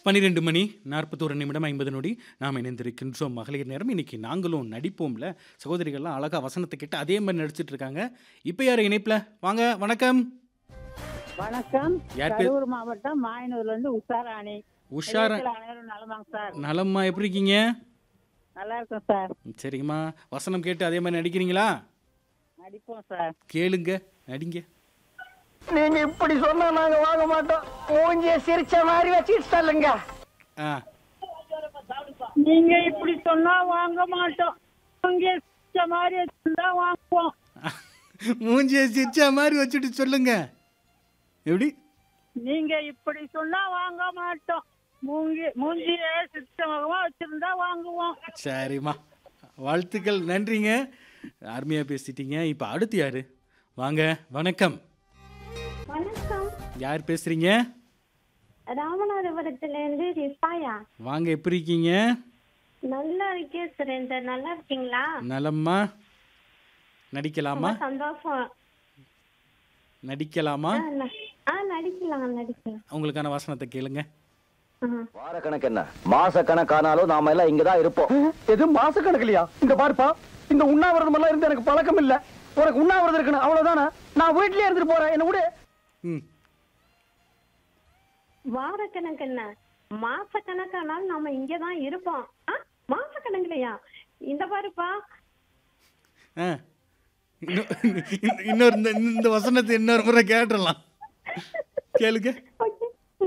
பன்னிரெண்டு மணி நாற்பத்தோரு நிமிடம் ஐம்பது நொடி நாம் இணைந்திருக்கின்றோம் மகளிர் நேரம் இன்னைக்கு நாங்களும் நடிப்போம்ல சகோதரிகள்லாம் அழகா வசனத்தை கேட்டு அதே மாதிரி நடிச்சிட்டு இருக்காங்க இப்போ யார் இணைப்புல வாங்க வணக்கம் வணக்கம் யார் பேர்? கரூர் மாவட்டம் மாயனூர்ல இருந்து உஷாராணி உஷார நிலையத்தில் அனைவரும் நலமாங்க சார் நலம்மா எப்படி இருக்கீங்க நல்லா இருக்கும் சார் சரிங்கம்மா வசனம் கேட்டு அதே மாதிரி நடிக்கிறீங்களா நடிப்போம் சார் கேளுங்க நடிங்க நீங்க இப்படி சொன்னா நாங்க வாங்க மாட்டோம் மூஞ்சிய சிரிச்ச மாதிரி வச்சுட்டு சொல்லுங்க ஆ நீங்க இப்படி சொன்னா வாங்க மாட்டோம் நீங்க இந்த மாதிரி வச்சிருந்தா வாங்குவோம் மூஞ்சியை சிரிச்சா மாதிரி வச்சுட்டு சொல்லுங்க எப்படி நீங்க இப்படி சொன்னா வாங்க மாட்டோம் மூங்கி மூஞ்சிய சித்தமாக வச்சிருந்தா வாங்குவோம் சரிம்மா வாழ்த்துக்கள் நன்றிங்க அருமையாக பேசிட்டீங்க இப்போ அடுத்து யாரு வாங்க வணக்கம் வணக்கம் யார் பேசுறீங்க ராமநாதபுரத்துல இருந்து ரிஃபாயா வாங்க எப்படி இருக்கீங்க நல்லா இருக்கே சுரேந்தர் நல்லா இருக்கீங்களா நலம்மா நடிக்கலாமா ரொம்ப சந்தோஷம் நடிக்கலாமா ஆ, ந- ஆ நடிக்கலாம் நடிக்கலாம் உங்களுக்கான வாசனத்தை கேளுங்க ஆ. வார கணக்கு என்ன மாச கணக்கானாலும் நாம எல்லாம் இங்கதான் இருப்போம் எது மாச கணக்குலையா இந்த பாருப்பா இந்த உண்ணாவிரதம் எல்லாம் இருந்து எனக்கு பழக்கம் இல்ல உனக்கு உண்ணாவிரதம் இருக்கணும் அவ்வளவுதானே நான் வீட்லயே இருந்துட்டு போறேன் என்ன விடு ம் வாரக்கணக்கு என்ன மாச கணக்கானாலும் நாம இங்கதான் இருப்போம் ஆ மாச கணக்குலையா இந்த பாருப்பா ஆ இன்னொ- இன்னொரு இந்த இந்த வசனத்தை இன்னொரு முறை கேட்டுடலாம் கேளுங்க ஓகே